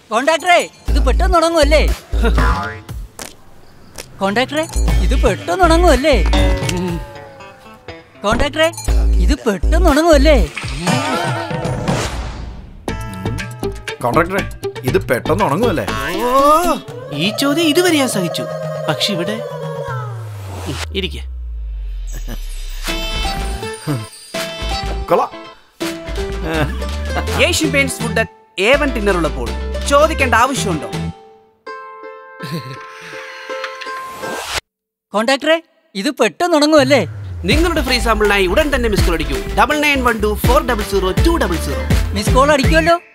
കോണ്ടാക്ടറെ ഇത് പെട്ടെന്ന് തുടങ്ങുമല്ലേ കോണ്ടാക്ടറെ ഇത് പെട്ടെന്ന് തുടങ്ങുമല്ലേ കോണ്ടാക്ടറെ ഇത് പെട്ടെന്ന് തുടങ്ങുമല്ലേ കോൺട്രാക്ടറെ ഇത് പെട്ടെന്ന് ഉണങ്ങുമല്ലേ ഓ ഈ ചോദ്യം ഇതുവരെ ഞാൻ സഹിച്ചു പക്ഷെ ഇവിടെ ഉം, ഇരിക്കെ കൊള്ളാം ഏഷ്യൻ പെയിന്റ്സ് ഫുഡ് ഏവൻ ടിന്നർ ഉള്ളപ്പോൾ ചോദിക്കേണ്ട ആവശ്യമുണ്ടോ കോണ്ടാക്ടറെ ഇത് പെട്ടെന്ന് തുടങ്ങുമല്ലേ നിങ്ങളുടെ ഫ്രീ സാമ്പിളിനായി ഉടൻ തന്നെ മിസ് കോൾ അടിക്കൂ double nine one two four double zero two double zero miss call അടിക്കുമല്ലോ